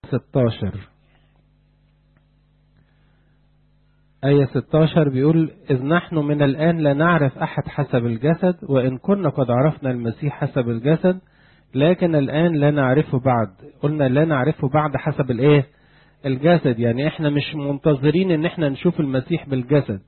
16 آية 16 بيقول إذ نحن من الآن لا نعرف أحد حسب الجسد وإن كنا قد عرفنا المسيح حسب الجسد لكن الآن لا نعرفه بعد قلنا لا نعرفه بعد حسب الإيه الجسد يعني إحنا مش منتظرين إن إحنا نشوف المسيح بالجسد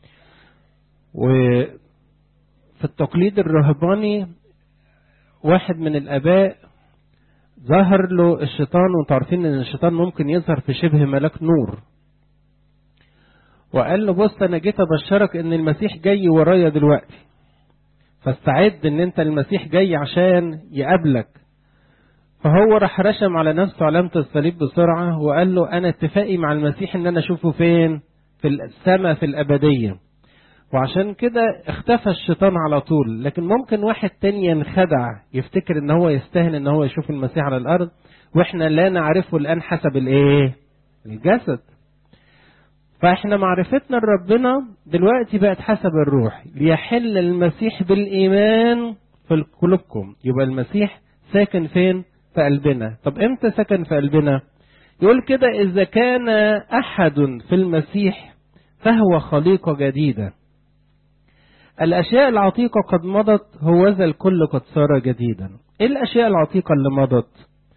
وفي التقليد الرهباني واحد من الآباء ظهر له الشيطان وانتوا عارفين ان الشيطان ممكن يظهر في شبه ملاك نور وقال له بص انا جيت ابشرك ان المسيح جاي ورايا دلوقتي فاستعد ان انت المسيح جاي عشان يقابلك فهو راح رشم على نفسه علامة الصليب بسرعة وقال له انا اتفاقي مع المسيح ان انا اشوفه فين في السماء في الابدية وعشان كده اختفى الشيطان على طول لكن ممكن واحد تاني ينخدع يفتكر ان هو يستاهل ان هو يشوف المسيح على الارض واحنا لا نعرفه الان حسب الايه الجسد فاحنا معرفتنا لربنا دلوقتي بقت حسب الروح ليحل المسيح بالايمان في قلوبكم يبقى المسيح ساكن فين في قلبنا طب امتى سكن في قلبنا يقول كده اذا كان احد في المسيح فهو خليقه جديده الأشياء العتيقة قد مضت هوذا الكل قد صار جديدا إيه الأشياء العتيقة اللي مضت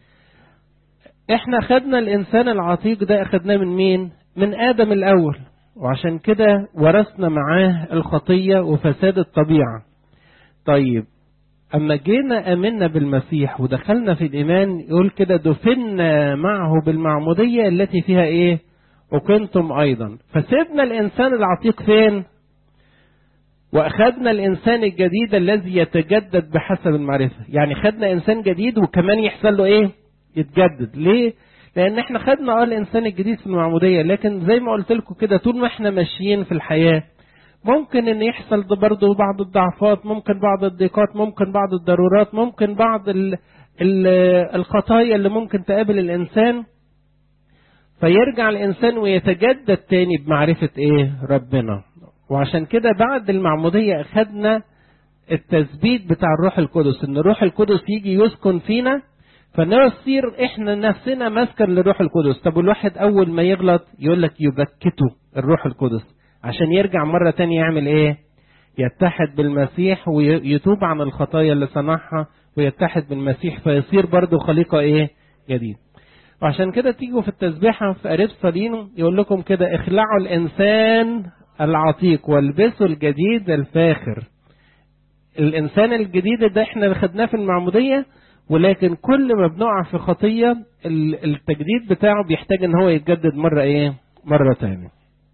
إحنا خدنا الإنسان العتيق ده أخدناه من مين من آدم الأول وعشان كده ورثنا معاه الخطية وفساد الطبيعة طيب أما جينا أمنا بالمسيح ودخلنا في الإيمان يقول كده دفنا معه بالمعمودية التي فيها إيه وكنتم أيضا فسيبنا الإنسان العتيق فين واخذنا الانسان الجديد الذي يتجدد بحسب المعرفه يعني خدنا انسان جديد وكمان يحصل له ايه يتجدد ليه لان احنا خدنا اه الانسان الجديد في المعموديه لكن زي ما قلت لكم كده طول ما احنا ماشيين في الحياه ممكن ان يحصل ده برضه بعض الضعفات ممكن بعض الضيقات ممكن بعض الضرورات ممكن بعض ال ال الخطايا اللي ممكن تقابل الانسان فيرجع الانسان ويتجدد تاني بمعرفه ايه ربنا وعشان كده بعد المعمودية أخدنا التثبيت بتاع الروح القدس إن الروح القدس يجي يسكن فينا فنصير إحنا نفسنا مسكن للروح القدس طب الواحد أول ما يغلط يقول لك يبكته الروح القدس عشان يرجع مرة تانية يعمل إيه يتحد بالمسيح ويتوب عن الخطايا اللي صنعها ويتحد بالمسيح فيصير برضه خليقة إيه جديد وعشان كده تيجوا في التسبيحة في قريب صلينو يقول لكم كده اخلعوا الإنسان العتيق والبسوا الجديد الفاخر الانسان الجديد ده احنا خدناه في المعموديه ولكن كل ما بنقع في خطيه التجديد بتاعه بيحتاج ان هو يتجدد مره ايه مره تانية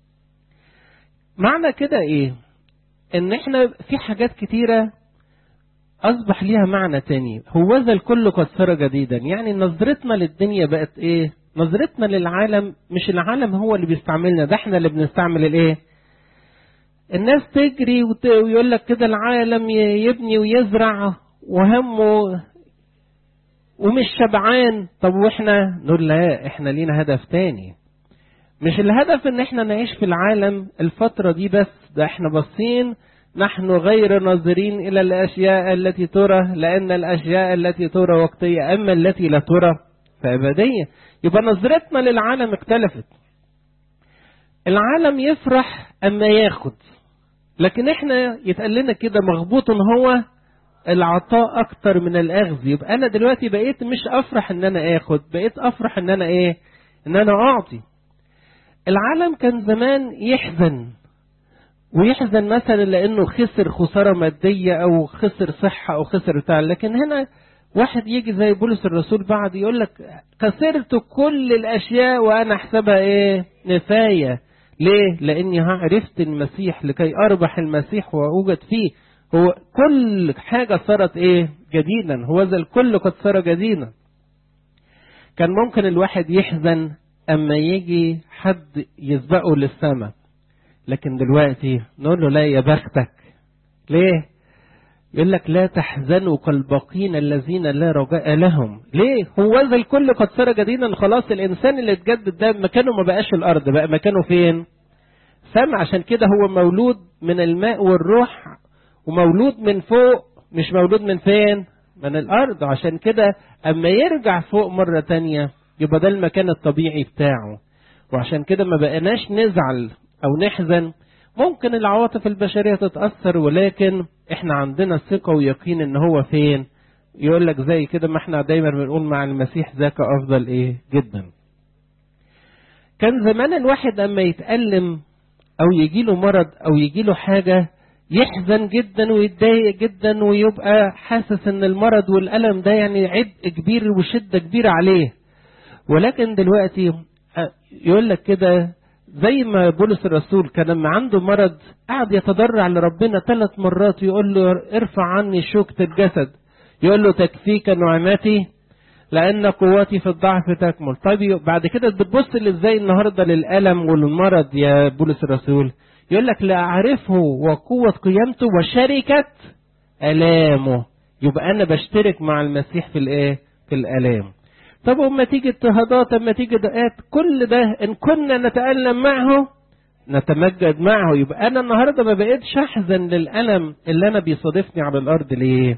معنى كده ايه ان احنا في حاجات كتيره اصبح ليها معنى تاني هوذا الكل قد صار جديدا يعني نظرتنا للدنيا بقت ايه نظرتنا للعالم مش العالم هو اللي بيستعملنا ده احنا اللي بنستعمل الايه الناس تجري ويقول لك كده العالم يبني ويزرع وهمه ومش شبعان طب واحنا نقول لا احنا لينا هدف تاني مش الهدف ان احنا نعيش في العالم الفترة دي بس ده احنا باصين نحن غير ناظرين الى الاشياء التي ترى لان الاشياء التي ترى وقتية اما التي لا ترى فابدية يبقى نظرتنا للعالم اختلفت العالم يفرح اما ياخد لكن احنا يتقال لنا كده مغبوط هو العطاء اكتر من الاخذ يبقى انا دلوقتي بقيت مش افرح ان انا اخد بقيت افرح ان انا ايه ان انا اعطي العالم كان زمان يحزن ويحزن مثلا لانه خسر خساره ماديه او خسر صحه او خسر بتاع لكن هنا واحد يجي زي بولس الرسول بعد يقول لك خسرت كل الاشياء وانا احسبها ايه نفايه ليه لاني عرفت المسيح لكي اربح المسيح واوجد فيه هو كل حاجة صارت ايه جديدا هو ذا الكل قد صار جديدا كان ممكن الواحد يحزن اما يجي حد يسبقه للسماء لكن دلوقتي نقول له لا يا بختك ليه يقول لك لا تحزنوا كالباقين الذين لا رجاء لهم ليه هو ذا الكل قد صار جديدا خلاص الانسان اللي اتجدد ده مكانه ما بقاش الارض بقى مكانه فين سمع عشان كده هو مولود من الماء والروح ومولود من فوق مش مولود من فين من الارض عشان كده اما يرجع فوق مرة تانية يبقى ده المكان الطبيعي بتاعه وعشان كده ما بقناش نزعل او نحزن ممكن العواطف البشرية تتأثر ولكن احنا عندنا ثقة ويقين ان هو فين يقول لك زي كده ما احنا دايما بنقول مع المسيح ذاك افضل ايه جدا كان زمان الواحد اما يتألم او يجيله مرض او يجيله حاجة يحزن جدا ويتضايق جدا ويبقى حاسس ان المرض والألم ده يعني عبء كبير وشدة كبيرة عليه ولكن دلوقتي يقول لك كده زي ما بولس الرسول كان لما عنده مرض قعد يتضرع لربنا ثلاث مرات يقول له ارفع عني شوكة الجسد يقول له تكفيك نعمتي لأن قوتي في الضعف تكمل طيب بعد كده بتبص ازاي النهاردة للألم والمرض يا بولس الرسول يقول لك لأعرفه وقوة قيامته وشركة ألامه يبقى أنا بشترك مع المسيح في الإيه؟ في الآلام طب وما تيجي اضطهادات اما تيجي دقات كل ده ان كنا نتألم معه نتمجد معه يبقى انا النهارده ما بقيتش احزن للالم اللي انا بيصادفني على الارض ليه؟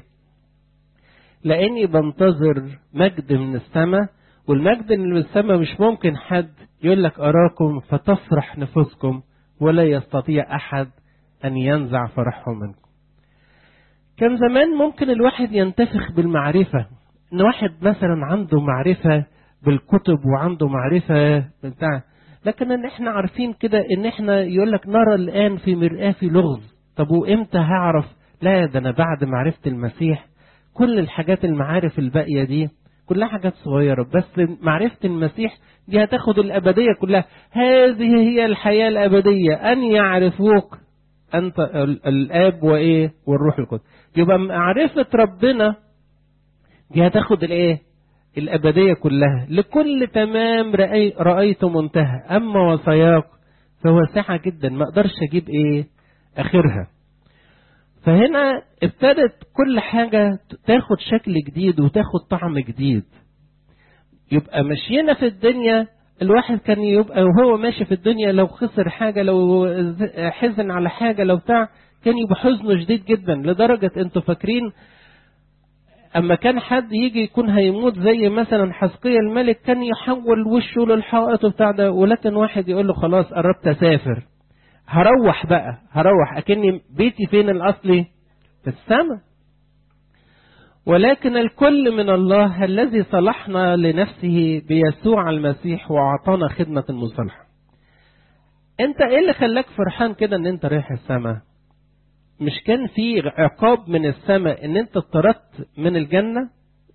لاني بنتظر مجد من السماء والمجد اللي من السماء مش ممكن حد يقول لك اراكم فتفرح نفوسكم ولا يستطيع احد ان ينزع فرحه منكم. كان زمان ممكن الواحد ينتفخ بالمعرفه ان واحد مثلا عنده معرفة بالكتب وعنده معرفة بتاع لكن ان احنا عارفين كده ان احنا يقول لك نرى الان في مرآة في لغز طب وامتى هعرف لا ده انا بعد معرفة المسيح كل الحاجات المعارف الباقية دي كلها حاجات صغيرة بس معرفة المسيح دي هتاخد الأبدية كلها هذه هي الحياة الأبدية أن يعرفوك أنت الآب وإيه والروح القدس يبقى معرفة ربنا دي هتاخد الايه الابديه كلها لكل تمام رأي رايت منتهى اما وصاياك فواسعه جدا ما اقدرش اجيب ايه اخرها فهنا ابتدت كل حاجه تاخد شكل جديد وتاخد طعم جديد يبقى مشينا في الدنيا الواحد كان يبقى وهو ماشي في الدنيا لو خسر حاجه لو حزن على حاجه لو بتاع كان يبقى حزنه شديد جدا لدرجه انتوا فاكرين اما كان حد يجي يكون هيموت زي مثلا حسقية الملك كان يحول وشه للحائط وبتاع ده ولكن واحد يقول له خلاص قربت اسافر هروح بقى هروح اكني بيتي فين الاصلي في السماء ولكن الكل من الله الذي صلحنا لنفسه بيسوع المسيح واعطانا خدمة المصالحة انت ايه اللي خلاك فرحان كده ان انت رايح السماء مش كان في عقاب من السماء ان انت اطردت من الجنة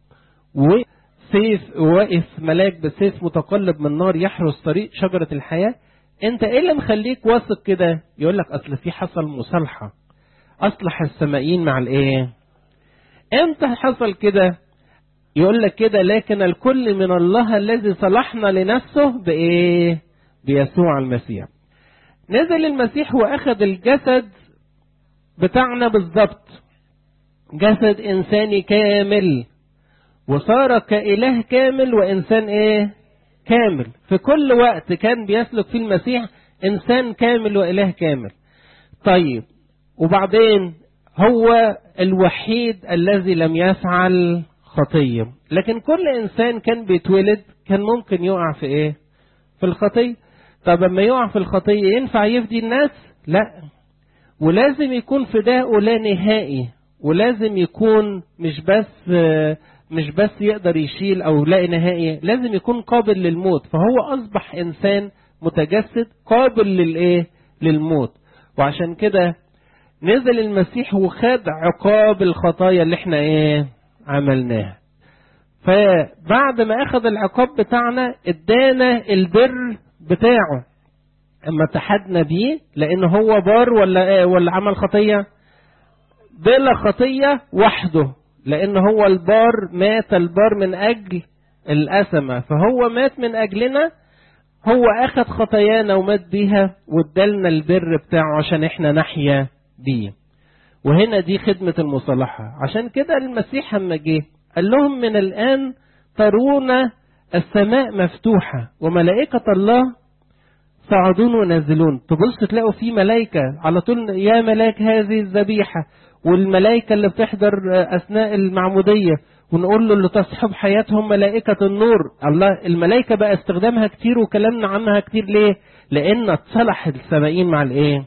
وسيف واقف ملاك بسيف متقلب من نار يحرس طريق شجرة الحياة انت ايه اللي مخليك واثق كده يقول لك اصل في حصل مصالحة اصلح السمائيين مع الايه امتى حصل كده يقول لك كده لكن الكل من الله الذي صلحنا لنفسه بايه بيسوع المسيح نزل المسيح واخذ الجسد بتاعنا بالظبط جسد انساني كامل وصار كإله كامل وإنسان إيه؟ كامل في كل وقت كان بيسلك فيه المسيح إنسان كامل وإله كامل طيب وبعدين هو الوحيد الذي لم يفعل خطية لكن كل إنسان كان بيتولد كان ممكن يقع في إيه؟ في الخطية طب لما يقع في الخطية ينفع يفدي الناس؟ لا ولازم يكون فداءه لا نهائي ولازم يكون مش بس مش بس يقدر يشيل او لا نهائي لازم يكون قابل للموت فهو اصبح انسان متجسد قابل للايه للموت وعشان كده نزل المسيح وخد عقاب الخطايا اللي احنا ايه عملناها فبعد ما اخذ العقاب بتاعنا ادانا البر بتاعه اما اتحدنا بيه لان هو بار ولا ايه ولا عمل خطيه بلا خطيه وحده لان هو البار مات البار من اجل الاسمه فهو مات من اجلنا هو اخذ خطايانا ومات بيها وادالنا البر بتاعه عشان احنا نحيا بيه وهنا دي خدمة المصالحة عشان كده المسيح لما جه قال لهم من الآن ترون السماء مفتوحة وملائكة الله صاعدون ونازلون تبص تلاقوا في ملائكة على طول يا ملاك هذه الذبيحة والملائكة اللي بتحضر أثناء المعمودية ونقول له اللي تصحب حياتهم ملائكة النور الله الملائكة بقى استخدامها كتير وكلامنا عنها كتير ليه لأن اتصلح السمائين مع الايه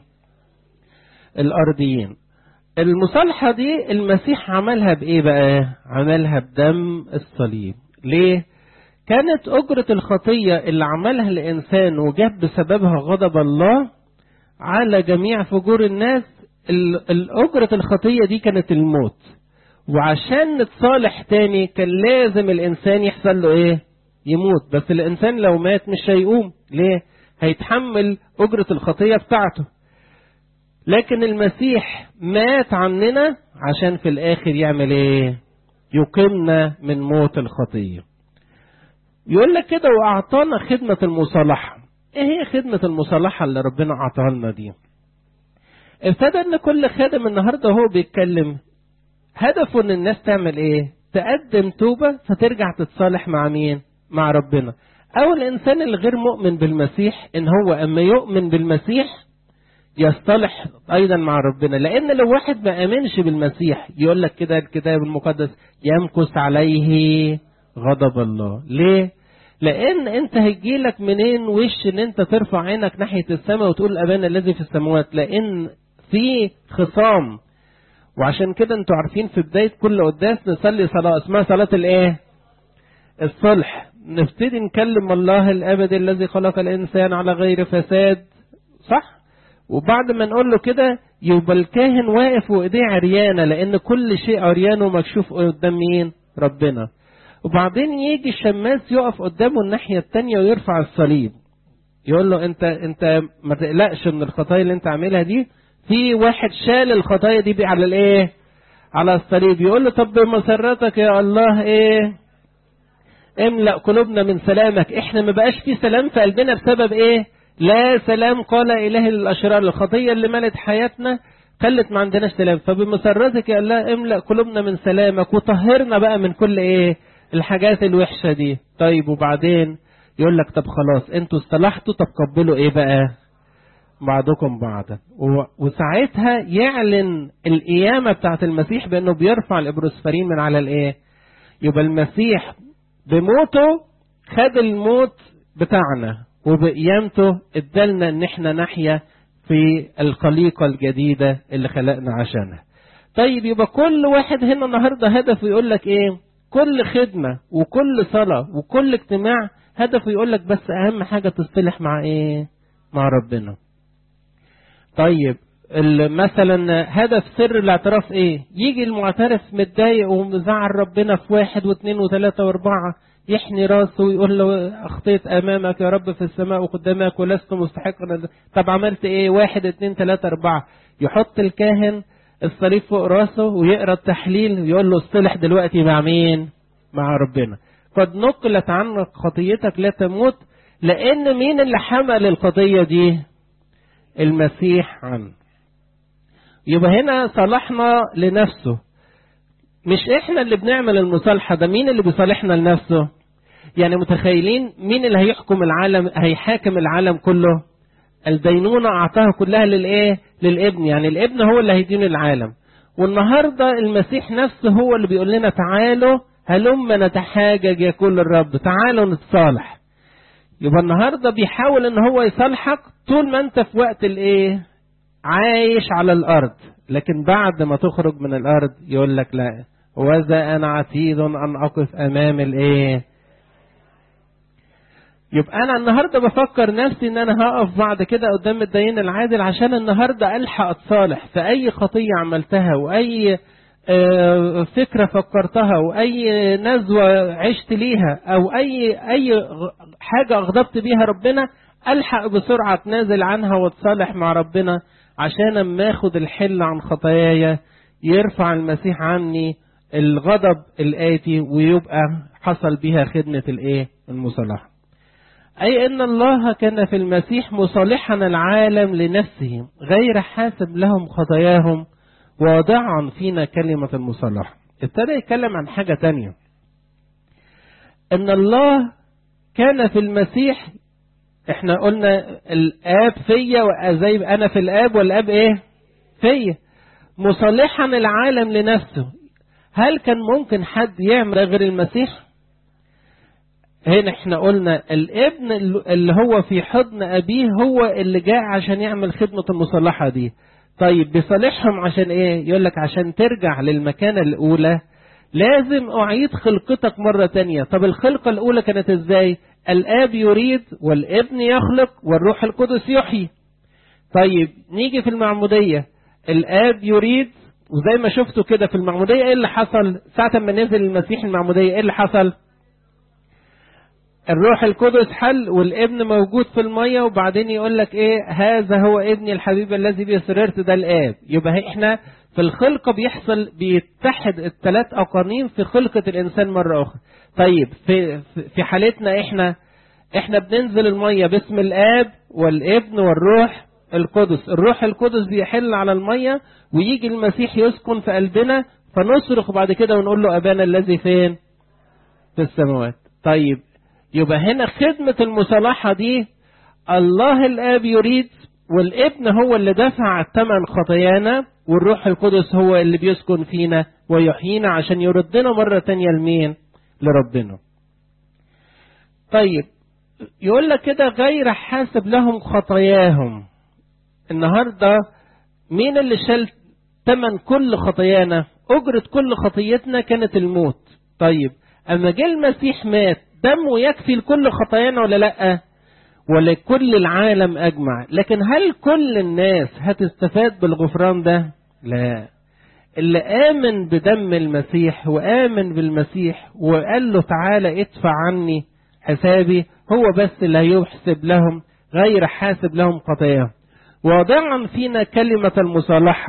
الأرضيين المصالحة دي المسيح عملها بإيه بقى عملها بدم الصليب ليه كانت أجرة الخطية اللي عملها الإنسان وجاب بسببها غضب الله على جميع فجور الناس الأجرة الخطية دي كانت الموت وعشان نتصالح تاني كان لازم الإنسان يحصل له إيه يموت بس الإنسان لو مات مش هيقوم ليه هيتحمل أجرة الخطية بتاعته لكن المسيح مات عننا عشان في الآخر يعمل إيه يقيمنا من موت الخطيه يقول لك كده واعطانا خدمة المصالحة ايه هي خدمة المصالحة اللي ربنا اعطاها لنا دي ابتدى ان كل خادم النهاردة هو بيتكلم هدفه ان الناس تعمل ايه تقدم توبة فترجع تتصالح مع مين مع ربنا او الانسان الغير مؤمن بالمسيح ان هو اما يؤمن بالمسيح يصطلح ايضا مع ربنا لان لو واحد ما امنش بالمسيح يقول لك كده الكتاب المقدس يمكث عليه غضب الله ليه لان انت هيجيلك منين وش ان انت ترفع عينك ناحية السماء وتقول ابانا الذي في السماوات لان في خصام وعشان كده انتوا عارفين في بداية كل قداس نصلي صلاة اسمها صلاة الايه الصلح نبتدي نكلم الله الابدي الذي خلق الانسان على غير فساد صح وبعد ما نقول له كده يبقى الكاهن واقف وايديه عريانه لان كل شيء عريان ومكشوف قدام مين ربنا وبعدين يجي الشماس يقف قدامه الناحية التانية ويرفع الصليب يقول له انت انت ما تقلقش من الخطايا اللي انت عاملها دي في واحد شال الخطايا دي على الايه على الصليب يقول له طب بمسرتك يا الله ايه املأ قلوبنا من سلامك احنا ما بقاش في سلام في قلبنا بسبب ايه لا سلام قال اله للاشرار الخطيه اللي ملت حياتنا خلت ما عندناش سلام فبمسرتك يا الله املأ قلوبنا من سلامك وطهرنا بقى من كل ايه الحاجات الوحشة دي طيب وبعدين يقول لك طب خلاص انتوا اصطلحتوا طب قبلوا ايه بقى بعضكم بعضا وساعتها يعلن القيامة بتاعت المسيح بانه بيرفع الابروسفرين من على الايه يبقى المسيح بموته خد الموت بتاعنا وبقيامته ادالنا ان احنا نحيا في الخليقة الجديدة اللي خلقنا عشانها طيب يبقى كل واحد هنا النهاردة هدفه يقول لك ايه كل خدمة وكل صلاة وكل اجتماع هدفه يقول لك بس أهم حاجة تصطلح مع إيه؟ مع ربنا. طيب مثلا هدف سر الاعتراف إيه؟ يجي المعترف متضايق ومزعل ربنا في واحد واثنين وثلاثة وأربعة يحني راسه ويقول له أخطيت أمامك يا رب في السماء وقدامك ولست مستحقا طب عملت إيه؟ واحد اثنين ثلاثة أربعة يحط الكاهن الصليب فوق راسه ويقرا التحليل ويقول له اصطلح دلوقتي مع مين؟ مع ربنا. قد نقلت عنك خطيتك لا تموت لان مين اللي حمل القضيه دي؟ المسيح عنه. يبقى هنا صالحنا لنفسه. مش احنا اللي بنعمل المصالحه ده مين اللي بيصالحنا لنفسه؟ يعني متخيلين مين اللي هيحكم العالم هيحاكم العالم كله؟ الدينونة أعطاها كلها للإيه؟ للابن يعني الابن هو اللي هيدين العالم والنهاردة المسيح نفسه هو اللي بيقول لنا تعالوا هلم نتحاجج يقول الرب تعالوا نتصالح يبقى النهاردة بيحاول ان هو يصالحك طول ما انت في وقت الايه عايش على الارض لكن بعد ما تخرج من الارض يقول لك لا وذا انا عتيد ان اقف امام الايه يبقى انا النهارده بفكر نفسي ان انا هقف بعد كده قدام الدين العادل عشان النهارده الحق اتصالح في اي خطيه عملتها واي فكره فكرتها واي نزوه عشت ليها او اي اي حاجه اغضبت بيها ربنا الحق بسرعه اتنازل عنها واتصالح مع ربنا عشان اما اخد الحل عن خطاياي يرفع المسيح عني الغضب الآتي ويبقى حصل بها خدمة الايه المصالحة أي أن الله كان في المسيح مصالحا العالم لنفسه غير حاسب لهم خطاياهم واضعا فينا كلمة المصالحة ابتدى يتكلم عن حاجة تانية أن الله كان في المسيح احنا قلنا الاب فيا زي انا في الاب والاب ايه فيا مصالحا العالم لنفسه هل كان ممكن حد يعمل غير المسيح هنا احنا قلنا الابن اللي هو في حضن ابيه هو اللي جاء عشان يعمل خدمة المصالحة دي طيب بيصالحهم عشان ايه يقول لك عشان ترجع للمكانة الاولى لازم اعيد خلقتك مرة تانية طب الخلقة الاولى كانت ازاي الاب يريد والابن يخلق والروح القدس يحيي طيب نيجي في المعمودية الاب يريد وزي ما شفتوا كده في المعمودية ايه اللي حصل ساعة ما نزل المسيح المعمودية ايه اللي حصل الروح القدس حل والابن موجود في المية وبعدين يقول لك ايه هذا هو ابني الحبيب الذي به سررت ده الاب يبقى احنا في الخلقة بيحصل بيتحد الثلاث أقانيم في خلقة الإنسان مرة أخرى طيب في, في حالتنا احنا احنا بننزل المية باسم الآب والابن والروح القدس الروح القدس بيحل على المية ويجي المسيح يسكن في قلبنا فنصرخ بعد كده ونقول له أبانا الذي فين في السماوات طيب يبقى هنا خدمة المصالحة دي الله الآب يريد والابن هو اللي دفع ثمن خطايانا والروح القدس هو اللي بيسكن فينا ويحيينا عشان يردنا مرة تانية لمين لربنا طيب يقول لك كده غير حاسب لهم خطاياهم النهاردة مين اللي شال ثمن كل خطايانا أجرة كل خطيتنا كانت الموت طيب أما جه المسيح مات دمه يكفي لكل خطايانا ولا لأ ولكل العالم أجمع لكن هل كل الناس هتستفاد بالغفران ده لا اللي آمن بدم المسيح وآمن بالمسيح وقال له تعالى ادفع عني حسابي هو بس اللي هيحسب لهم غير حاسب لهم خطاياهم واضعا فينا كلمة المصالحة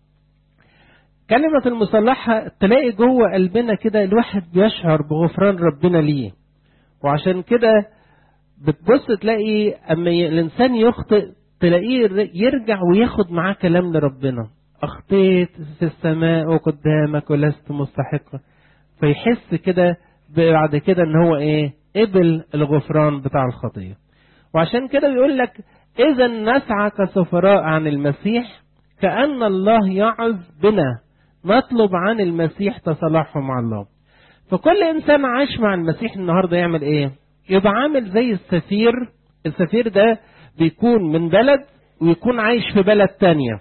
كلمة المصالحة تلاقي جوه قلبنا كده الواحد بيشعر بغفران ربنا ليه وعشان كده بتبص تلاقي اما الانسان يخطئ تلاقيه يرجع وياخد معاه كلام لربنا اخطيت في السماء وقدامك ولست مستحقا فيحس كده بعد كده ان هو ايه قبل الغفران بتاع الخطيه وعشان كده بيقول لك اذا نسعى كسفراء عن المسيح كأن الله يعظ بنا نطلب عن المسيح تصالحه مع الله فكل انسان عاش مع المسيح النهارده يعمل ايه يبقى عامل زي السفير السفير ده بيكون من بلد ويكون عايش في بلد تانية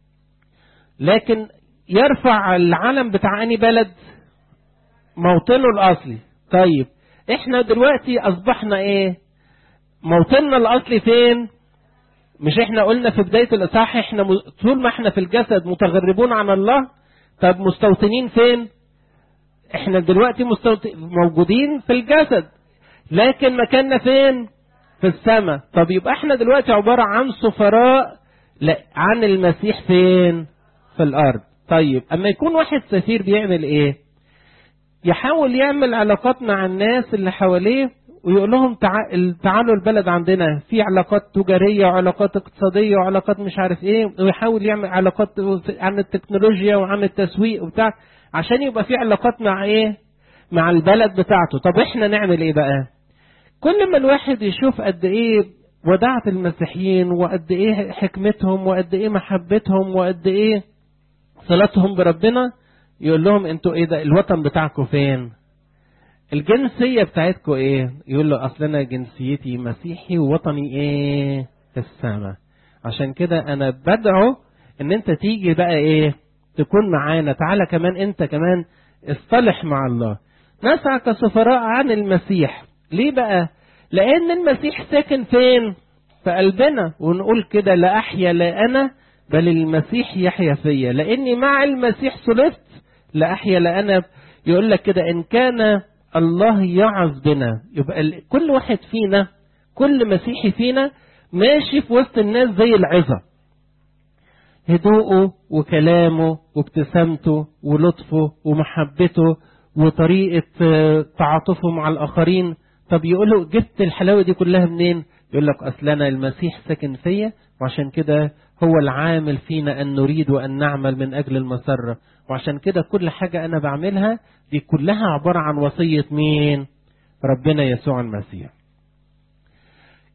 لكن يرفع العلم بتاع اني بلد موطنه الاصلي طيب احنا دلوقتي اصبحنا ايه موطننا الاصلي فين مش احنا قلنا في بداية الاصحاح احنا طول ما احنا في الجسد متغربون عن الله طب مستوطنين فين احنا دلوقتي مستوط... موجودين في الجسد لكن مكاننا فين في السماء طب يبقى احنا دلوقتي عبارة عن سفراء لا عن المسيح فين في الارض طيب اما يكون واحد سفير بيعمل ايه يحاول يعمل علاقات مع الناس اللي حواليه ويقول لهم تعالوا البلد عندنا في علاقات تجارية وعلاقات اقتصادية وعلاقات مش عارف ايه ويحاول يعمل علاقات عن التكنولوجيا وعن التسويق وبتاع عشان يبقى في علاقات مع ايه مع البلد بتاعته طب احنا نعمل ايه بقى كل ما الواحد يشوف قد ايه وداعة المسيحيين وقد ايه حكمتهم وقد ايه محبتهم وقد ايه صلاتهم بربنا يقول لهم انتوا ايه ده الوطن بتاعكم فين الجنسية بتاعتكم ايه يقول له اصل انا جنسيتي مسيحي ووطني ايه في السماء عشان كده انا بدعو ان انت تيجي بقى ايه تكون معانا تعالى كمان انت كمان اصطلح مع الله نسعى كسفراء عن المسيح ليه بقى لان المسيح ساكن فين في قلبنا ونقول كده لا احيا لا انا بل المسيح يحيا فيا لاني مع المسيح صلبت لا احيا لا انا يقول لك كده ان كان الله يعظ بنا يبقى كل واحد فينا كل مسيحي فينا ماشي في وسط الناس زي العظة هدوءه وكلامه وابتسامته ولطفه ومحبته وطريقة تعاطفه مع الآخرين طب يقولوا جبت الحلاوة دي كلها منين يقول لك أصل أنا المسيح ساكن فيا وعشان كده هو العامل فينا أن نريد وأن نعمل من أجل المسرة وعشان كده كل حاجة أنا بعملها دي كلها عبارة عن وصية مين ربنا يسوع المسيح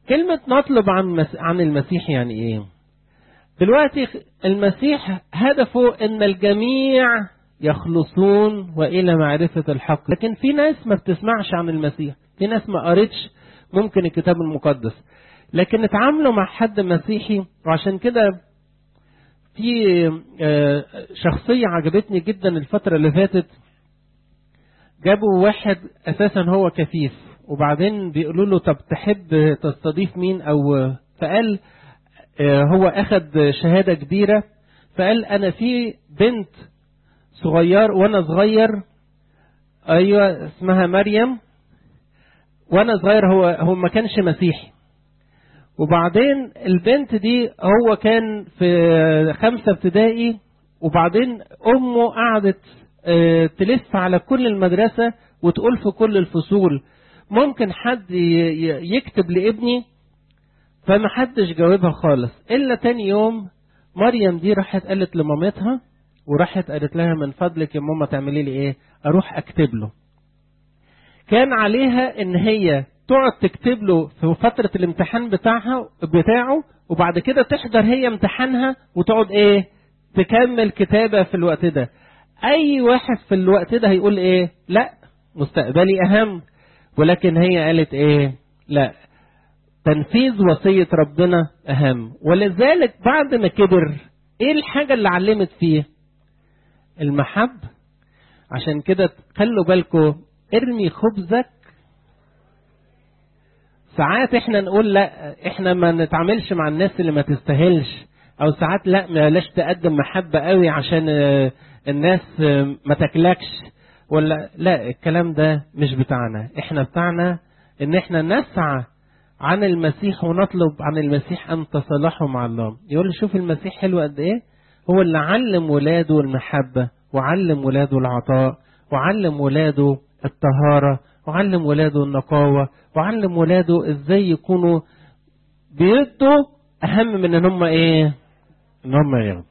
كلمة نطلب عن مس... عن المسيح يعني ايه؟ دلوقتي المسيح هدفه ان الجميع يخلصون والى معرفة الحق، لكن في ناس ما بتسمعش عن المسيح، في ناس ما قرتش ممكن الكتاب المقدس، لكن اتعاملوا مع حد مسيحي وعشان كده في شخصية عجبتني جدا الفترة اللي فاتت جابوا واحد اساسا هو كفيف وبعدين بيقولوا له طب تحب تستضيف مين او فقال هو اخد شهادة كبيرة فقال انا في بنت صغير وانا صغير ايوه اسمها مريم وانا صغير هو هو ما كانش مسيحي وبعدين البنت دي هو كان في خمسة ابتدائي وبعدين امه قعدت تلف على كل المدرسة وتقول في كل الفصول ممكن حد يكتب لابني فما حدش جاوبها خالص الا تاني يوم مريم دي راحت قالت لمامتها وراحت قالت لها من فضلك يا ماما تعملي لي ايه اروح اكتب له كان عليها ان هي تقعد تكتب له في فترة الامتحان بتاعها بتاعه وبعد كده تحضر هي امتحانها وتقعد ايه تكمل كتابة في الوقت ده اي واحد في الوقت ده هيقول ايه لا مستقبلي اهم ولكن هي قالت ايه لا تنفيذ وصية ربنا اهم ولذلك بعد ما كبر ايه الحاجة اللي علمت فيه المحب عشان كده خلوا بالكم ارمي خبزك ساعات احنا نقول لا احنا ما نتعاملش مع الناس اللي ما تستاهلش او ساعات لا بلاش تقدم محبة قوي عشان الناس ما تاكلكش ولا لا الكلام ده مش بتاعنا احنا بتاعنا ان احنا نسعى عن المسيح ونطلب عن المسيح ان تصالحوا مع الله يقول لي شوف المسيح حلو قد ايه هو اللي علم ولاده المحبة وعلم ولاده العطاء وعلم ولاده الطهارة وعلم ولاده النقاوة وعلم ولاده ازاي يكونوا بيدوا اهم من ان هم ايه ان هم يغنوا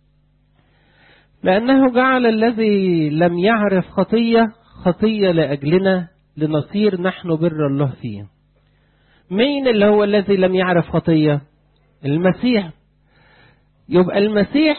لأنه جعل الذي لم يعرف خطية خطية لأجلنا لنصير نحن بر الله فيه مين اللي هو الذي لم يعرف خطية المسيح يبقى المسيح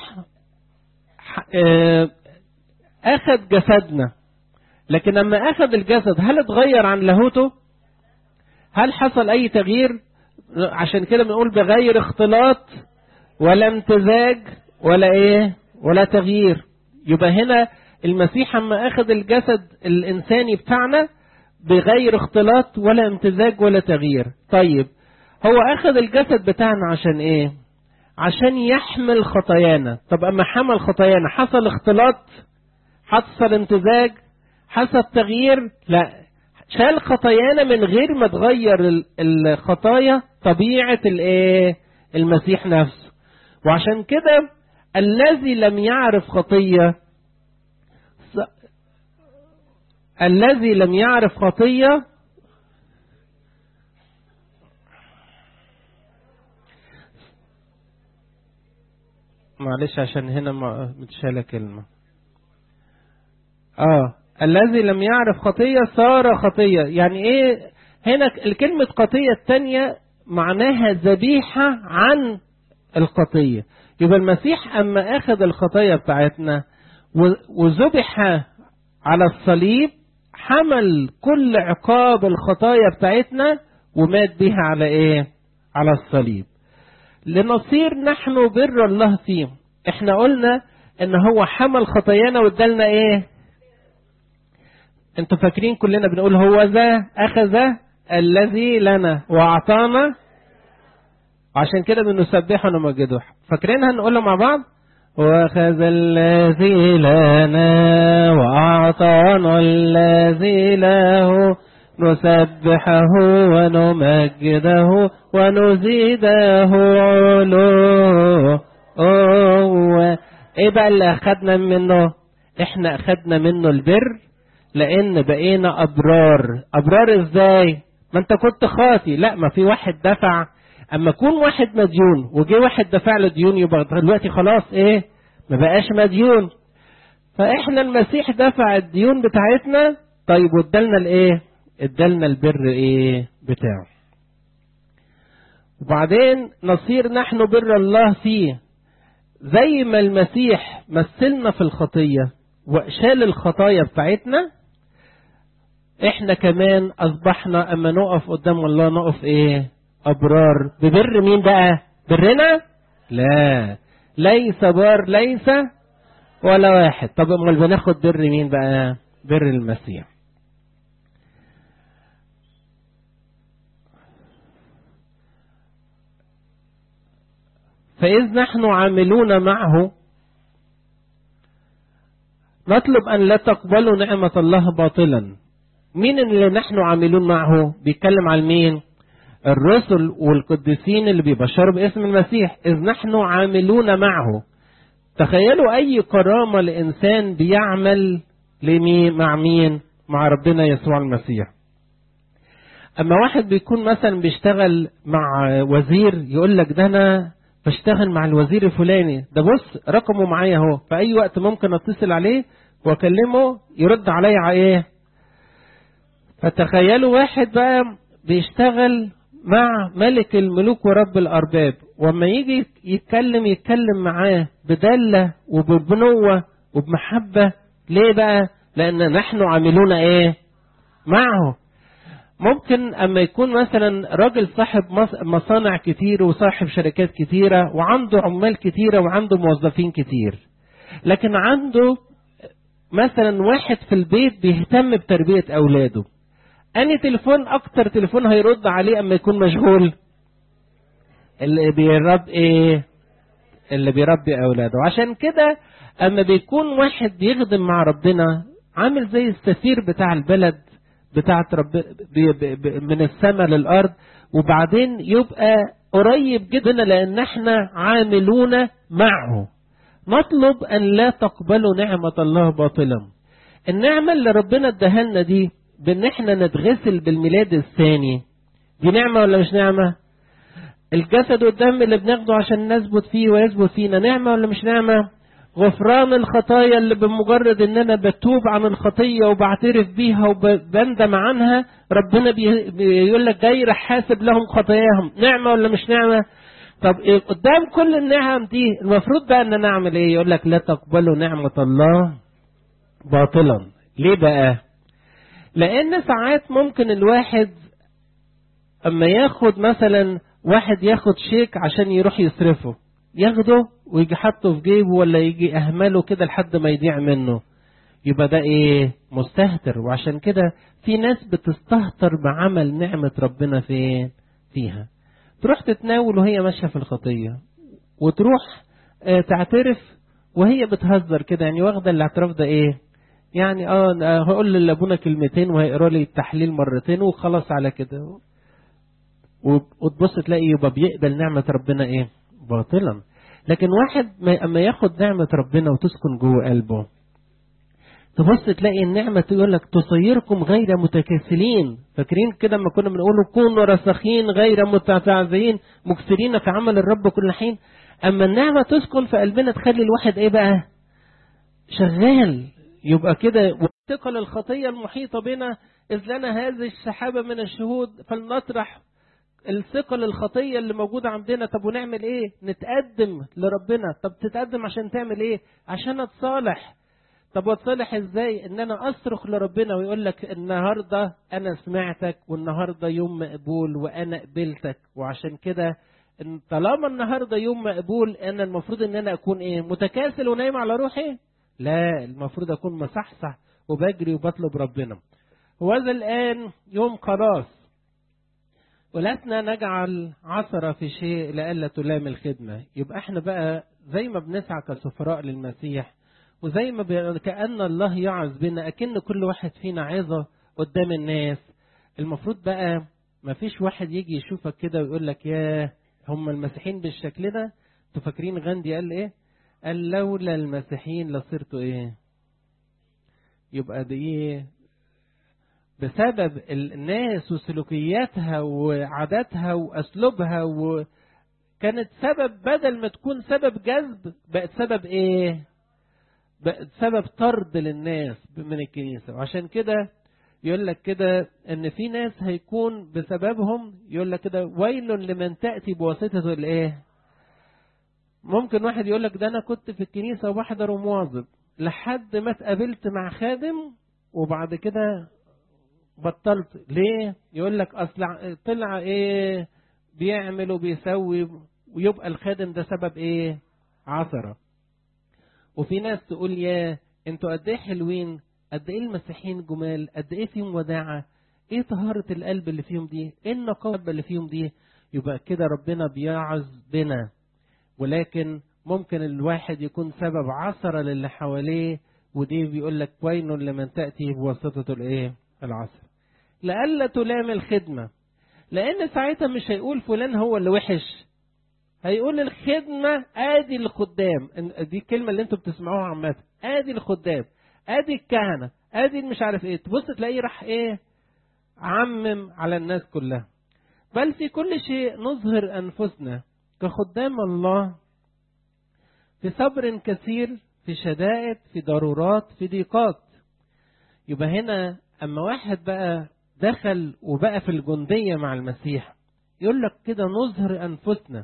أخذ جسدنا لكن لما أخذ الجسد هل اتغير عن لاهوته هل حصل أي تغيير عشان كده بنقول بغير اختلاط ولا امتزاج ولا ايه ولا تغيير يبقى هنا المسيح اما اخذ الجسد الانساني بتاعنا بغير اختلاط ولا امتزاج ولا تغيير طيب هو اخذ الجسد بتاعنا عشان ايه عشان يحمل خطايانا طب اما حمل خطايانا حصل اختلاط حصل امتزاج حصل تغيير لا شال خطايانا من غير ما تغير الخطايا طبيعة الايه المسيح نفسه وعشان كده الذي لم يعرف خطية الذي لم يعرف خطية معلش عشان هنا متشالة كلمة اه الذي لم يعرف خطية صار خطية يعني ايه هنا الكلمة خطية التانية معناها ذبيحة عن الخطية يبقى المسيح أما أخذ الخطايا بتاعتنا وذبح على الصليب حمل كل عقاب الخطايا بتاعتنا ومات بها على ايه على الصليب لنصير نحن بر الله فيه احنا قلنا ان هو حمل خطايانا وادالنا ايه انتوا فاكرين كلنا بنقول هو ذا اخذ الذي لنا واعطانا عشان كده بنسبحه ونمجده فاكرينها نقولها مع بعض واخذ الذي لنا واعطانا الذي له نسبحه ونمجده ونزيده علو ايه بقى اللي اخدنا منه احنا اخدنا منه البر لان بقينا ابرار ابرار ازاي ما انت كنت خاطي لا ما في واحد دفع اما يكون واحد مديون وجه واحد دفع له ديون يبقى دلوقتي خلاص ايه ما بقاش مديون فاحنا المسيح دفع الديون بتاعتنا طيب وادالنا الايه ادالنا البر ايه بتاعه وبعدين نصير نحن بر الله فيه زي ما المسيح مثلنا في الخطية وشال الخطايا بتاعتنا احنا كمان اصبحنا اما نقف قدام الله نقف ايه ابرار ببر مين بقى برنا لا ليس بار ليس ولا واحد طب امال بناخد بر مين بقى بر المسيح فإذ نحن عاملون معه نطلب أن لا تقبلوا نعمة الله باطلا مين اللي نحن عاملون معه بيتكلم عن مين الرسل والقديسين اللي بيبشروا باسم المسيح إذ نحن عاملون معه تخيلوا أي كرامة لإنسان بيعمل لمين مع مين مع ربنا يسوع المسيح أما واحد بيكون مثلا بيشتغل مع وزير يقول لك ده أنا بشتغل مع الوزير الفلاني ده بص رقمه معايا اهو في أي وقت ممكن أتصل عليه وأكلمه يرد عليا على إيه فتخيلوا واحد بقى بيشتغل مع ملك الملوك ورب الأرباب وما يجي يتكلم يتكلم معاه بدلة وببنوة وبمحبة ليه بقى لأن نحن عاملون إيه معه ممكن أما يكون مثلا راجل صاحب مصانع كتير وصاحب شركات كتيرة وعنده عمال كتيرة وعنده موظفين كتير لكن عنده مثلا واحد في البيت بيهتم بتربية أولاده أني تليفون أكتر تليفون هيرد عليه أما يكون مشغول اللي بيرب إيه اللي بيربي أولاده عشان كده أما بيكون واحد بيخدم مع ربنا عامل زي السفير بتاع البلد بتاعت رب بي بي من السماء للأرض وبعدين يبقى قريب جدا لأن احنا عاملون معه نطلب أن لا تقبلوا نعمة الله باطلا النعمة اللي ربنا اداها لنا دي بان احنا نتغسل بالميلاد الثاني دي نعمة ولا مش نعمة الجسد والدم اللي بناخده عشان نثبت فيه ويثبت فينا نعمة ولا مش نعمة غفران الخطايا اللي بمجرد ان انا بتوب عن الخطية وبعترف بيها وبندم عنها ربنا بيقول لك جاي رح حاسب لهم خطاياهم نعمة ولا مش نعمة طب إيه قدام كل النعم دي المفروض بقى ان انا اعمل ايه يقول لك لا تقبلوا نعمة الله باطلا ليه بقى لان ساعات ممكن الواحد اما ياخد مثلا واحد ياخد شيك عشان يروح يصرفه ياخده ويجي حاطه في جيبه ولا يجي اهمله كده لحد ما يضيع منه يبقى ده ايه مستهتر وعشان كده في ناس بتستهتر بعمل نعمة ربنا فين فيها تروح تتناول وهي ماشية في الخطية وتروح اه تعترف وهي بتهزر كده يعني واخدة الاعتراف ده ايه يعني اه هقول لابونا كلمتين وهيقرا لي التحليل مرتين وخلاص على كده وتبص تلاقي يبقى بيقبل نعمة ربنا ايه باطلا لكن واحد ما اما ياخد نعمة ربنا وتسكن جوه قلبه تبص تلاقي النعمة تقول لك تصيركم غير متكاسلين فاكرين كده لما كنا بنقول كونوا رسخين غير متعزعين مكسرين في عمل الرب كل حين اما النعمة تسكن في قلبنا تخلي الواحد ايه بقى شغال يبقى كده وثقل الخطية المحيطة بنا إذ لنا هذه السحابة من الشهود فلنطرح الثقل الخطية اللي موجودة عندنا طب ونعمل ايه نتقدم لربنا طب تتقدم عشان تعمل ايه عشان اتصالح طب واتصالح ازاي ان انا اصرخ لربنا ويقول لك النهاردة انا سمعتك والنهاردة يوم مقبول وانا قبلتك وعشان كده إن طالما النهاردة يوم مقبول انا المفروض ان انا اكون ايه متكاسل ونايم على روحي لا المفروض اكون مصحصح وبجري وبطلب ربنا وهذا الان يوم خلاص ولسنا نجعل عثرة في شيء لئلا تلام الخدمة يبقى احنا بقى زي ما بنسعى كسفراء للمسيح وزي ما كأن الله يعظ بنا أكن كل واحد فينا عظة قدام الناس المفروض بقى ما فيش واحد يجي يشوفك كده ويقول لك يا هم المسيحيين بالشكل ده انتوا فاكرين غاندي قال ايه قال لولا المسيحيين لصرت ايه يبقى دي ايه بسبب الناس وسلوكياتها وعاداتها واسلوبها وكانت سبب بدل ما تكون سبب جذب بقت سبب ايه بقت سبب طرد للناس من الكنيسة وعشان كده يقول لك كده ان في ناس هيكون بسببهم يقول لك كده ويل لمن تاتي بواسطه الايه ممكن واحد يقول لك ده انا كنت في الكنيسه وبحضر ومواظب لحد ما اتقابلت مع خادم وبعد كده بطلت ليه يقول لك اصل طلع ايه بيعمل وبيسوي ويبقى الخادم ده سبب ايه عثره وفي ناس تقول يا انتوا قد ايه حلوين قد ايه المسيحيين جمال قد ايه فيهم وداعه ايه طهاره القلب اللي فيهم دي ايه النقاوه اللي فيهم دي يبقى كده ربنا بيعظ بنا ولكن ممكن الواحد يكون سبب عثرة للي حواليه ودي بيقول لك وين لمن تأتي بواسطة الايه العصر لألا تلام الخدمة لأن ساعتها مش هيقول فلان هو اللي وحش هيقول الخدمة ادي الخدام دي الكلمة اللي انتوا بتسمعوها عامة ادي الخدام ادي الكهنة ادي مش عارف ايه تبص تلاقيه راح ايه عمم على الناس كلها بل في كل شيء نظهر انفسنا كخدام الله في صبر كثير في شدائد في ضرورات في ضيقات يبقى هنا اما واحد بقى دخل وبقى في الجندية مع المسيح يقول لك كده نظهر انفسنا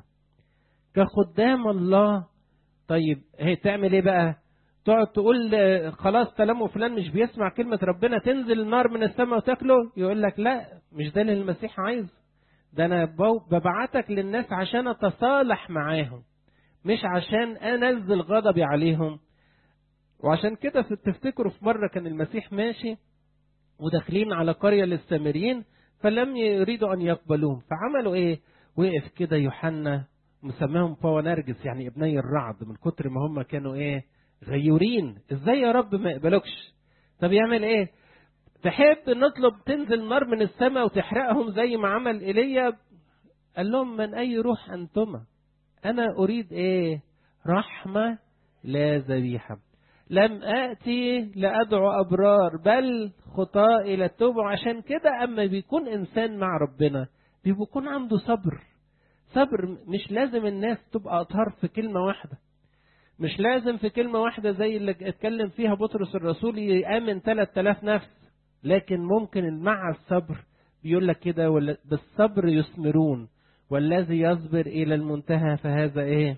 كخدام الله طيب هي تعمل ايه بقى تقعد تقول خلاص طالما فلان مش بيسمع كلمة ربنا تنزل النار من السماء وتاكله يقول لك لا مش ده اللي المسيح عايز ده انا ببعتك للناس عشان اتصالح معاهم مش عشان انزل غضبي عليهم وعشان كده تفتكروا في مرة كان المسيح ماشي وداخلين على قرية للسامريين فلم يريدوا أن يقبلوهم فعملوا إيه وقف كده يوحنا مسماهم بوانرجس يعني ابني الرعد من كتر ما هم كانوا إيه غيورين إزاي يا رب ما يقبلوكش طب يعمل إيه تحب نطلب تنزل نار من السماء وتحرقهم زي ما عمل إيليا قال لهم من أي روح أنتما أنا أريد إيه رحمة لا ذبيحة لم آتي لأدعو أبرار بل خطاء إلى التوبة عشان كده أما بيكون إنسان مع ربنا بيكون عنده صبر صبر مش لازم الناس تبقى أطهار في كلمة واحدة مش لازم في كلمة واحدة زي اللي اتكلم فيها بطرس الرسول يأمن 3000 نفس لكن ممكن مع الصبر بيقول لك كده بالصبر يثمرون والذي يصبر إلى المنتهى فهذا إيه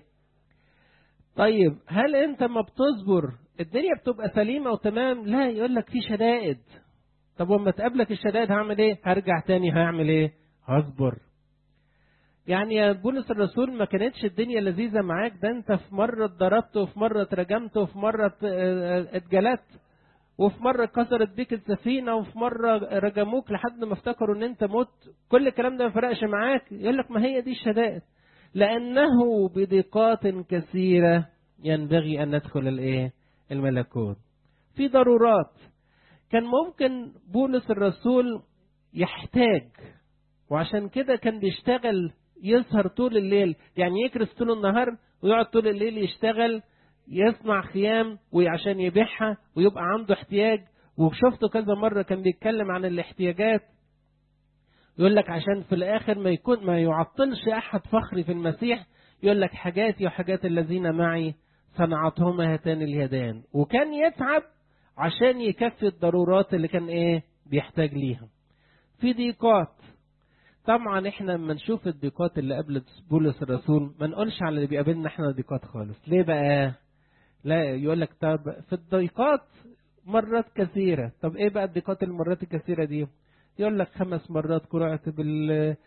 طيب هل أنت ما بتصبر الدنيا بتبقى سليمة وتمام لا يقول لك في شدائد طب وما تقابلك الشدائد هعمل ايه هرجع تاني هعمل ايه هصبر يعني يا بولس الرسول ما كانتش الدنيا لذيذة معاك ده انت في مرة اتضربت وفي مرة اترجمت وفي مرة اتجلدت وفي مرة كسرت بيك السفينة وفي مرة رجموك لحد ما افتكروا ان انت مت كل الكلام ده ما فرقش معاك يقول لك ما هي دي الشدائد لأنه بضيقات كثيرة ينبغي أن ندخل الإيه؟ الملكوت. في ضرورات كان ممكن بولس الرسول يحتاج وعشان كده كان بيشتغل يسهر طول الليل يعني يكرس طول النهار ويقعد طول الليل يشتغل يصنع خيام وعشان يبيعها ويبقى عنده احتياج وشفته كذا مرة كان بيتكلم عن الاحتياجات يقول لك عشان في الاخر ما يكون ما يعطلش احد فخري في المسيح يقول لك حاجاتي وحاجات الذين معي صنعتهما هاتان اليدان وكان يتعب عشان يكفي الضرورات اللي كان ايه بيحتاج ليها في ضيقات طبعا احنا لما نشوف الضيقات اللي قبل بولس الرسول ما نقولش على اللي بيقابلنا احنا ضيقات خالص ليه بقى لا يقول لك طب في الضيقات مرات كثيرة طب ايه بقى الضيقات المرات الكثيرة دي يقول لك خمس مرات قرعت بال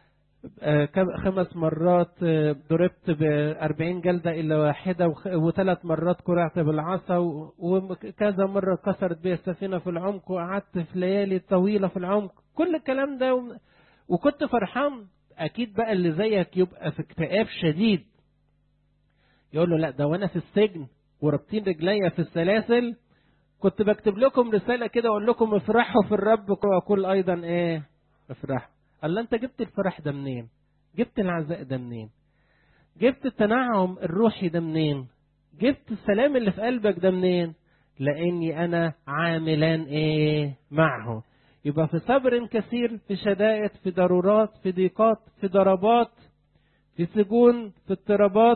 خمس مرات ضربت بأربعين جلدة إلا واحدة وثلاث مرات قرعت بالعصا وكذا مرة كسرت بي السفينة في العمق وقعدت في ليالي طويلة في العمق كل الكلام ده وكنت فرحان أكيد بقى اللي زيك يبقى في اكتئاب شديد يقول له لا ده وأنا في السجن وربطين رجليا في السلاسل كنت بكتب لكم رسالة كده أقول لكم افرحوا في الرب وأقول أيضا إيه افرحوا قال له أنت جبت الفرح ده منين جبت العزاء ده منين جبت التنعم الروحي ده منين جبت السلام اللي في قلبك ده منين لأني أنا عاملان إيه معه يبقى في صبر كثير في شدائد في ضرورات في ضيقات في ضربات في سجون في اضطرابات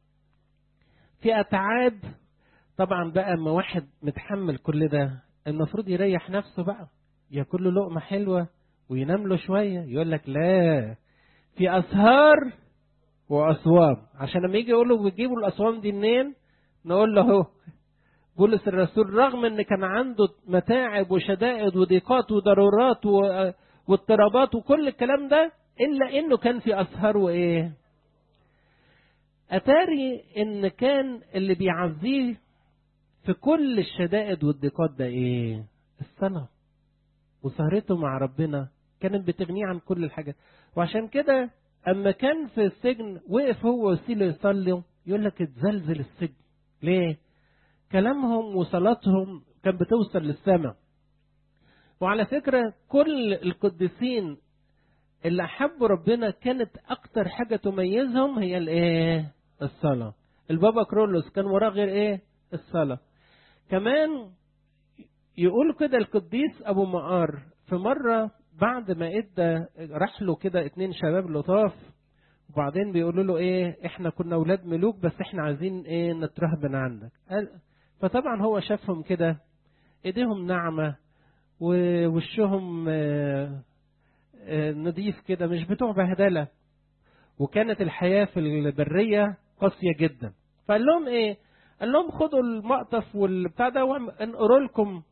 في أتعاب طبعا بقى اما واحد متحمل كل ده المفروض يريح نفسه بقى ياكل له لقمة حلوة وينام له شوية يقول لك لا في أسهار وأصوام عشان لما يجي يقول له بتجيبوا الأصوام دي منين نقول له اهو بولس الرسول رغم ان كان عنده متاعب وشدائد وضيقات وضرورات واضطرابات وكل الكلام ده الا انه كان في اسهار وايه اتاري ان كان اللي بيعزيه في كل الشدائد والضيقات ده ايه الصلاه وسهرته مع ربنا كانت بتغنيه عن كل الحاجات وعشان كده اما كان في السجن وقف هو وسيله يصلي يقول لك اتزلزل السجن ليه كلامهم وصلاتهم كان بتوصل للسماء وعلى فكرة كل القديسين اللي أحبوا ربنا كانت أكتر حاجة تميزهم هي الإيه؟ الصلاة. البابا كرولوس كان وراه غير إيه؟ الصلاة. كمان يقول كده القديس أبو مقار في مرة بعد ما إدى راح له كده اتنين شباب لطاف وبعدين بيقولوا له إيه؟ إحنا كنا أولاد ملوك بس إحنا عايزين إيه نترهبن عندك. قال فطبعا هو شافهم كده ايديهم ناعمة ووشهم نظيف كده مش بتوع بهدلة وكانت الحياة في البرية قاسية جدا فقال لهم ايه قال لهم خدوا المقطف والبتاع ده وانقروا لكم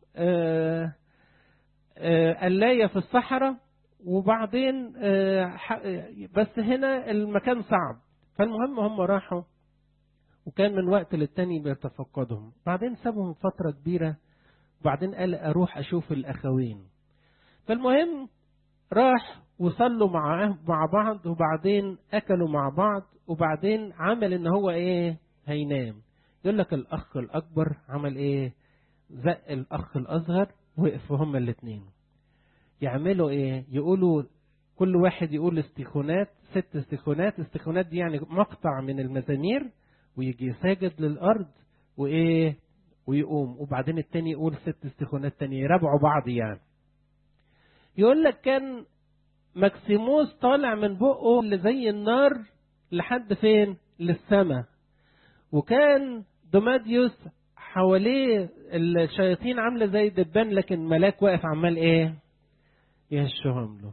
قلاية في الصحراء وبعدين بس هنا المكان صعب فالمهم هم راحوا وكان من وقت للتاني بيتفقدهم بعدين سابهم فترة كبيرة وبعدين قال أروح أشوف الأخوين فالمهم راح وصلوا مع مع بعض وبعدين أكلوا مع بعض وبعدين عمل إن هو إيه هينام يقول لك الأخ الأكبر عمل إيه زق الأخ الأصغر وقفوا هما الاتنين يعملوا إيه يقولوا كل واحد يقول استيخونات ست استيخونات استيخونات دي يعني مقطع من المزامير ويجي ساجد للأرض وإيه ويقوم وبعدين التاني يقول ست استخونات تانية يرابعوا بعض يعني يقول لك كان مكسيموس طالع من بقه اللي زي النار لحد فين للسماء وكان دوماديوس حواليه الشياطين عامله زي دبان لكن ملاك واقف عمال ايه يهشهم له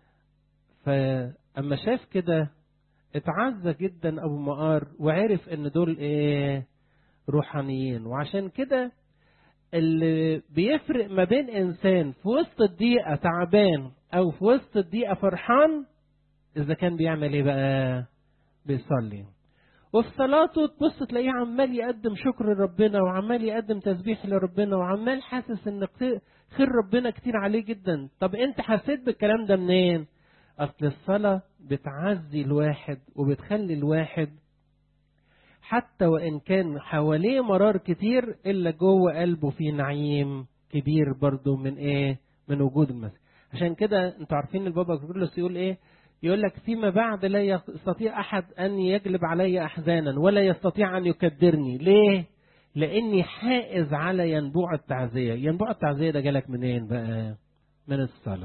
فاما شاف كده اتعزى جدا ابو مقار وعرف ان دول ايه روحانيين وعشان كده اللي بيفرق ما بين انسان في وسط الضيقه تعبان او في وسط الضيقه فرحان اذا كان بيعمل ايه بقى بيصلي وفي صلاته تبص تلاقيه عمال يقدم شكر لربنا وعمال يقدم تسبيح لربنا وعمال حاسس ان خير ربنا كتير عليه جدا طب انت حسيت بالكلام ده منين اصل الصلاه بتعزي الواحد وبتخلي الواحد حتى وان كان حواليه مرار كتير الا جوه قلبه في نعيم كبير برضه من ايه من وجود المسيح عشان كده انتوا عارفين البابا كرولوس يقول ايه يقول لك فيما بعد لا يستطيع احد ان يجلب علي احزانا ولا يستطيع ان يكدرني ليه لاني حائز على ينبوع التعزيه ينبوع التعزيه ده جالك منين بقى من الصلاه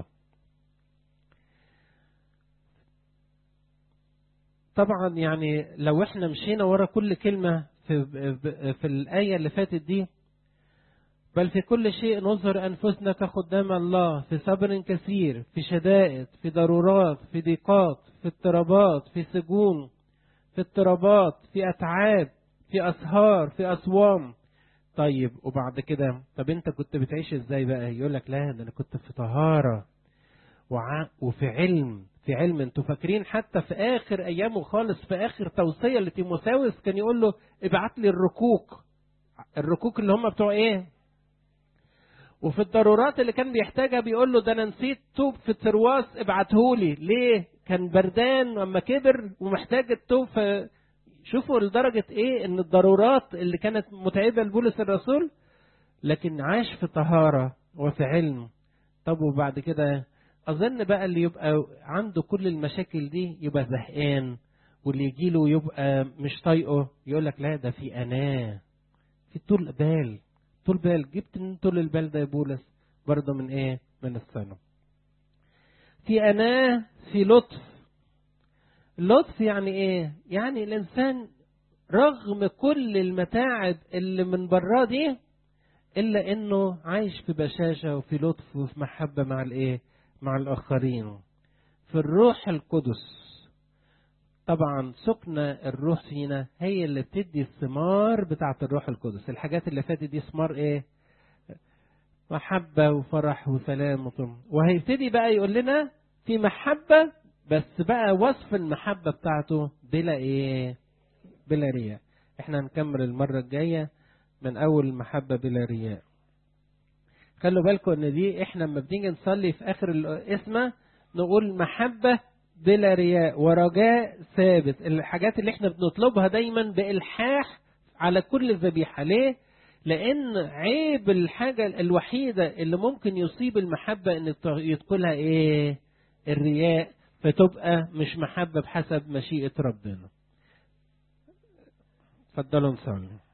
طبعا يعني لو احنا مشينا ورا كل كلمة في, في الآية اللي فاتت دي بل في كل شيء نظهر أنفسنا كخدام الله في صبر كثير في شدائد في ضرورات في ضيقات في اضطرابات في سجون في اضطرابات في أتعاب في أسهار في أصوام طيب وبعد كده طب انت كنت بتعيش ازاي بقى يقول لك لا ده انا كنت في طهارة وع... وفي علم في علم انتوا فاكرين حتى في اخر ايامه خالص في اخر توصيه لتيموساوس كان يقول له ابعت لي الركوك الركوك اللي هم بتوع ايه وفي الضرورات اللي كان بيحتاجها بيقول له ده انا نسيت توب في الترواس ابعتهولي ليه كان بردان لما كبر ومحتاج التوب في شوفوا لدرجة ايه ان الضرورات اللي كانت متعبة لبولس الرسول لكن عاش في طهارة وفي علم طب وبعد كده اظن بقى اللي يبقى عنده كل المشاكل دي يبقى زهقان واللي يجي له يبقى مش طايقه يقول لك لا ده في اناه في طول بال طول بال جبت من طول البال ده يا بولس برضه من ايه من الصنم في اناه في لطف اللطف يعني ايه يعني الانسان رغم كل المتاعب اللي من براه دي إلا إنه عايش في بشاشة وفي لطف وفي محبة مع الإيه؟ مع الآخرين في الروح القدس طبعا سكن الروح فينا هي اللي بتدي الثمار بتاعة الروح القدس الحاجات اللي فاتت دي ثمار ايه محبة وفرح وسلام وطم وهيبتدي بقى يقول لنا في محبة بس بقى وصف المحبة بتاعته بلا ايه بلا رياء احنا هنكمل المرة الجاية من اول المحبة بلا رياء خلوا بالكم ان دي احنا لما بنيجي نصلي في اخر الاسمة نقول محبة بلا رياء ورجاء ثابت الحاجات اللي احنا بنطلبها دايما بإلحاح على كل ذبيحة ليه؟ لأن عيب الحاجة الوحيدة اللي ممكن يصيب المحبة إن يدخلها إيه؟ الرياء فتبقى مش محبة بحسب مشيئة ربنا. اتفضلوا نصلي.